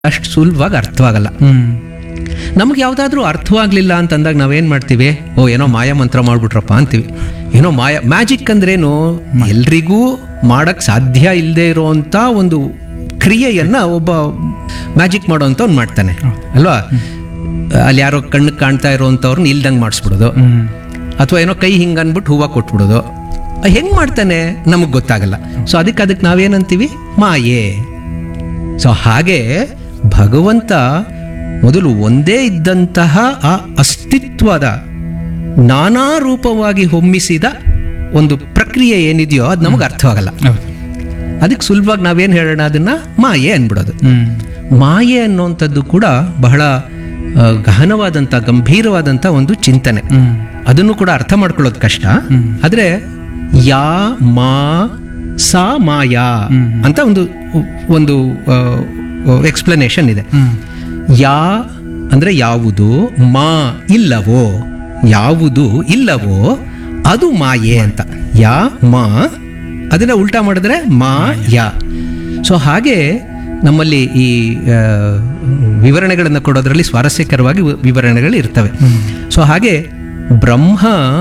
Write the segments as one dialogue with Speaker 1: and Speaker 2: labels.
Speaker 1: ಅಷ್ಟು ಸುಲಭವಾಗಿ ಅರ್ಥವಾಗಲ್ಲ
Speaker 2: ಹ್ಮ್
Speaker 1: ನಮ್ಗೆ ಯಾವುದಾದ್ರೂ ಅರ್ಥವಾಗ್ಲಿಲ್ಲ ಅಂತಂದಾಗ ನಾವೇನು ಮಾಡ್ತೀವಿ ಓ ಏನೋ ಮಾಯ ಮಂತ್ರ ಮಾಡ್ಬಿಟ್ರಪ್ಪ ಅಂತೀವಿ ಏನೋ ಮಾಯ ಮ್ಯಾಜಿಕ್ ಅಂದ್ರೇನು ಎಲ್ರಿಗೂ ಮಾಡಕ್ ಸಾಧ್ಯ ಇಲ್ಲದೆ ಇರೋಂಥ ಒಂದು ಕ್ರಿಯೆಯನ್ನ ಒಬ್ಬ ಮ್ಯಾಜಿಕ್ ಮಾಡೋಂಥ ಅವ್ನು ಮಾಡ್ತಾನೆ ಅಲ್ವಾ ಅಲ್ಲಿ ಯಾರೋ ಕಣ್ಣು ಕಾಣ್ತಾ ಇರೋವಂಥವ್ರನ್ನ ಇಲ್ದಂಗೆ ಮಾಡಿಸ್ಬಿಡೋದು
Speaker 2: ಹ್ಮ್
Speaker 1: ಅಥವಾ ಏನೋ ಕೈ ಹಿಂಗೆ ಅಂದ್ಬಿಟ್ಟು ಹೂವು ಕೊಟ್ಬಿಡೋದು ಹೆಂಗೆ ಮಾಡ್ತಾನೆ ನಮಗೆ ಗೊತ್ತಾಗಲ್ಲ ಸೊ ಅದಕ್ಕೆ ಅದಕ್ಕೆ ನಾವೇನಂತೀವಿ ಮಾಯೆ ಸೊ ಹಾಗೆ ಭಗವಂತ ಮೊದಲು ಒಂದೇ ಇದ್ದಂತಹ ಆ ಅಸ್ತಿತ್ವದ ನಾನಾ ರೂಪವಾಗಿ ಹೊಮ್ಮಿಸಿದ ಒಂದು ಪ್ರಕ್ರಿಯೆ ಏನಿದೆಯೋ ಅದು ನಮಗೆ ಅರ್ಥವಾಗಲ್ಲ
Speaker 2: ಹೌದು
Speaker 1: ಅದಕ್ಕೆ ಸುಲಭವಾಗಿ ನಾವೇನು ಹೇಳೋಣ ಅದನ್ನ ಮಾಯೆ ಅನ್ಬಿಡೋದು
Speaker 2: ಹ್ಮ್
Speaker 1: ಮಾಯೆ ಅನ್ನುವಂಥದ್ದು ಕೂಡ ಬಹಳ ಆ, ಗಹನವಾದಂಥ ಗಂಭೀರವಾದಂಥ ಒಂದು ಚಿಂತನೆ
Speaker 2: ಹ್ಮ್
Speaker 1: ಅದನ್ನು ಕೂಡ ಅರ್ಥ ಮಾಡ್ಕೊಳ್ಳೋದು ಕಷ್ಟ ಆದರೆ ಯಾ ಮಾ ಸಾ ಮಾಯಾ ಅಂತ ಒಂದು ಒಂದು ಎಕ್ಸ್ಪ್ಲನೇಷನ್ ಇದೆ
Speaker 2: ಹ್ಮ್
Speaker 1: ಯಾ ಅಂದ್ರೆ ಯಾವುದು ಮಾ ಇಲ್ಲವೋ ಯಾವುದು ಇಲ್ಲವೋ ಅದು ಮಾಯೆ ಅಂತ ಯಾ ಮಾ ಅದನ್ನ ಉಲ್ಟಾ ಮಾಡಿದ್ರೆ ಮಾ ಯಾ ಸೊ ಹಾಗೆ ನಮ್ಮಲ್ಲಿ ಈ ಆ, ವಿವರಣೆಗಳನ್ನು ಕೊಡೋದ್ರಲ್ಲಿ ಸ್ವಾರಸ್ಯಕರವಾಗಿ ವಿ- ವಿವರಣೆಗಳು ಇರ್ತವೆ ಸೊ ಹಾಗೆ ಬ್ರಹ್ಮ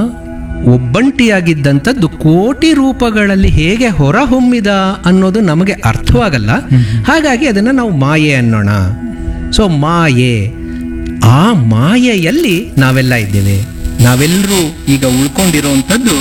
Speaker 1: ಒಬ್ಬಂಟಿಯಾಗಿದ್ದಂಥದ್ದು ಕೋಟಿ ರೂಪಗಳಲ್ಲಿ ಹೇಗೆ ಹೊರಹೊಮ್ಮಿದ ಅನ್ನೋದು ನಮಗೆ ಅರ್ಥವಾಗಲ್ಲ ಹಾಗಾಗಿ ಅದನ್ನು ನಾವು ಮಾಯೆ ಅನ್ನೋಣ ಸೊ ಮಾಯೆ ಆ ಮಾಯೆಯಲ್ಲಿ ನಾವೆಲ್ಲ ಇದ್ದೇವೆ ನಾವೆಲ್ಲರೂ ಈಗ ಉಳ್ಕೊಂಡಿರುವಂಥದ್ದು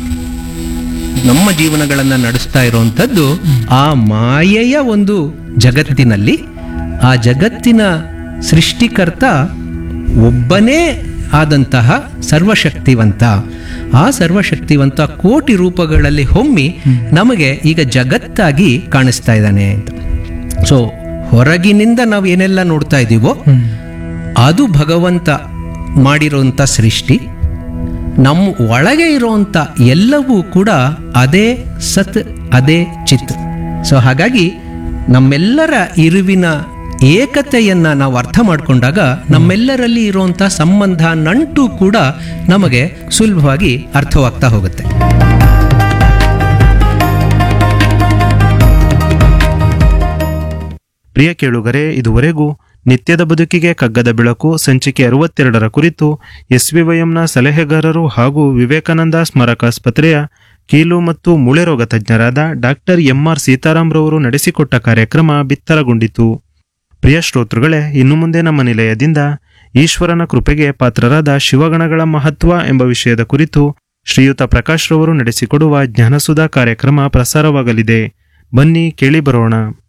Speaker 1: ನಮ್ಮ ಜೀವನಗಳನ್ನು ನಡೆಸ್ತಾ ಇರುವಂಥದ್ದು ಆ ಮಾಯೆಯ ಒಂದು ಜಗತ್ತಿನಲ್ಲಿ ಆ ಜಗತ್ತಿನ ಸೃಷ್ಟಿಕರ್ತ ಒಬ್ಬನೇ ಆದಂತಹ ಸರ್ವಶಕ್ತಿವಂತ ಆ ಸರ್ವಶಕ್ತಿವಂತ ಕೋಟಿ ರೂಪಗಳಲ್ಲಿ ಹೊಮ್ಮಿ ನಮಗೆ ಈಗ ಜಗತ್ತಾಗಿ ಕಾಣಿಸ್ತಾ ಇದ್ದಾನೆ ಅಂತ ಸೊ ಹೊರಗಿನಿಂದ ನಾವು ಏನೆಲ್ಲ ನೋಡ್ತಾ ಇದ್ದೀವೋ ಅದು ಭಗವಂತ ಮಾಡಿರುವಂಥ ಸೃಷ್ಟಿ ನಮ್ಮ ಒಳಗೆ ಇರುವಂಥ ಎಲ್ಲವೂ ಕೂಡ ಅದೇ ಸತ್ ಅದೇ ಚಿತ್ ಸೊ ಹಾಗಾಗಿ ನಮ್ಮೆಲ್ಲರ ಇರುವಿನ ಏಕತೆಯನ್ನ ನಾವು ಅರ್ಥ ಮಾಡಿಕೊಂಡಾಗ ನಮ್ಮೆಲ್ಲರಲ್ಲಿ ಇರುವಂಥ ಸಂಬಂಧ ನಂಟು ಕೂಡ ನಮಗೆ ಸುಲಭವಾಗಿ ಅರ್ಥವಾಗ್ತಾ ಹೋಗುತ್ತೆ
Speaker 3: ಪ್ರಿಯ ಕೇಳುಗರೆ ಇದುವರೆಗೂ ನಿತ್ಯದ ಬದುಕಿಗೆ ಕಗ್ಗದ ಬೆಳಕು ಸಂಚಿಕೆ ಅರವತ್ತೆರಡರ ಕುರಿತು ಎಸ್ವಿವೈಎಂನ ಸಲಹೆಗಾರರು ಹಾಗೂ ವಿವೇಕಾನಂದ ಸ್ಮಾರಕಾಸ್ಪತ್ರೆಯ ಕೀಲು ಮತ್ತು ಮೂಳೆ ರೋಗ ತಜ್ಞರಾದ ಡಾಕ್ಟರ್ ಎಂಆರ್ ಸೀತಾರಾಮ್ರವರು ನಡೆಸಿಕೊಟ್ಟ ಕಾರ್ಯಕ್ರಮ ಬಿತ್ತರಗೊಂಡಿತು ಪ್ರಿಯ ಶ್ರೋತೃಗಳೇ ಇನ್ನು ಮುಂದೆ ನಮ್ಮ ನಿಲಯದಿಂದ ಈಶ್ವರನ ಕೃಪೆಗೆ ಪಾತ್ರರಾದ ಶಿವಗಣಗಳ ಮಹತ್ವ ಎಂಬ ವಿಷಯದ ಕುರಿತು ಶ್ರೀಯುತ ಪ್ರಕಾಶ್ ರವರು ನಡೆಸಿಕೊಡುವ ಜ್ಞಾನಸುಧಾ ಕಾರ್ಯಕ್ರಮ ಪ್ರಸಾರವಾಗಲಿದೆ ಬನ್ನಿ ಕೇಳಿ ಬರೋಣ